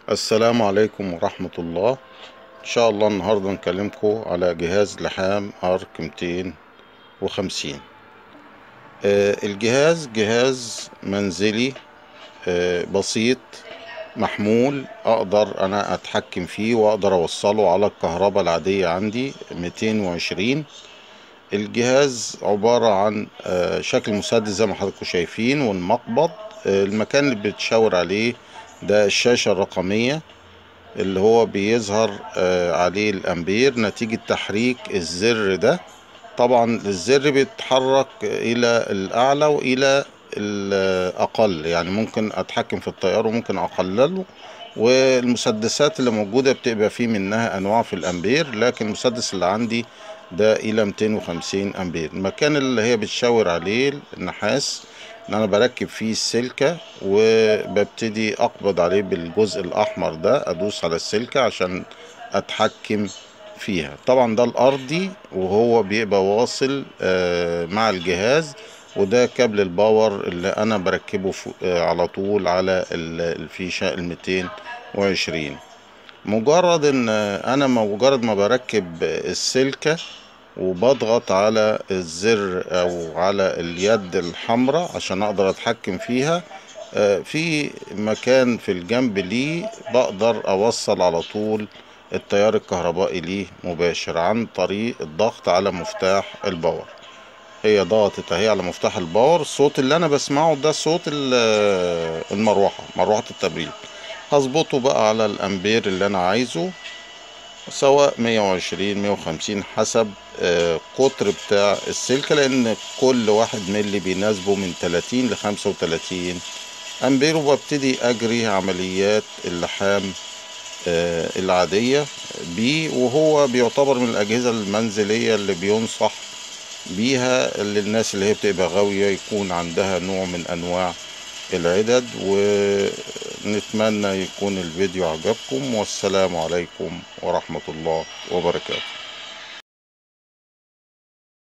السلام عليكم ورحمة الله إن شاء الله النهاردة نكلمكم على جهاز لحام أرك 250 آه، الجهاز جهاز منزلي آه، بسيط محمول أقدر أنا أتحكم فيه وأقدر أوصله على الكهرباء العادية عندي 220 الجهاز عبارة عن آه، شكل مسدس زي ما حضراتكم شايفين والمقبض آه، المكان اللي بتشاور عليه ده الشاشة الرقمية اللي هو بيظهر آه، عليه الأمبير نتيجة تحريك الزر ده طبعا الزر بيتحرك إلى الأعلى وإلى الأقل يعني ممكن أتحكم في التيار وممكن أقلله والمسدسات اللي موجودة بتبقى فيه منها أنواع في الأمبير لكن المسدس اللي عندي ده إلى 250 أمبير المكان اللي هي بتشاور عليه النحاس ان انا بركب فيه السلكة وببتدي اقبض عليه بالجزء الاحمر ده ادوس على السلكة عشان اتحكم فيها طبعا ده الارضي وهو بيبقى واصل آه، مع الجهاز وده كابل الباور اللي انا بركبه آه، على طول على الفيشة الميتين وعشرين مجرد ان انا مجرد ما بركب السلكة وبضغط على الزر او على اليد الحمراء عشان اقدر اتحكم فيها في مكان في الجنب ليه بقدر اوصل على طول التيار الكهربائي ليه مباشر عن طريق الضغط على مفتاح الباور هي ضغطت اهي على مفتاح الباور الصوت اللي انا بسمعه ده صوت المروحة مروحة التبريد هظبطه بقى على الامبير اللي انا عايزه سواء 120 150 حسب قطر بتاع السلكة لان كل واحد ملي بيناسبه من 30 ل 35 امبير وببتدي اجري عمليات اللحام العادية بيه وهو بيعتبر من الاجهزة المنزلية اللي بينصح بيها للناس اللي هي بتبقى غاوية يكون عندها نوع من انواع العدد ونتمنى يكون الفيديو عجبكم والسلام عليكم ورحمة الله وبركاته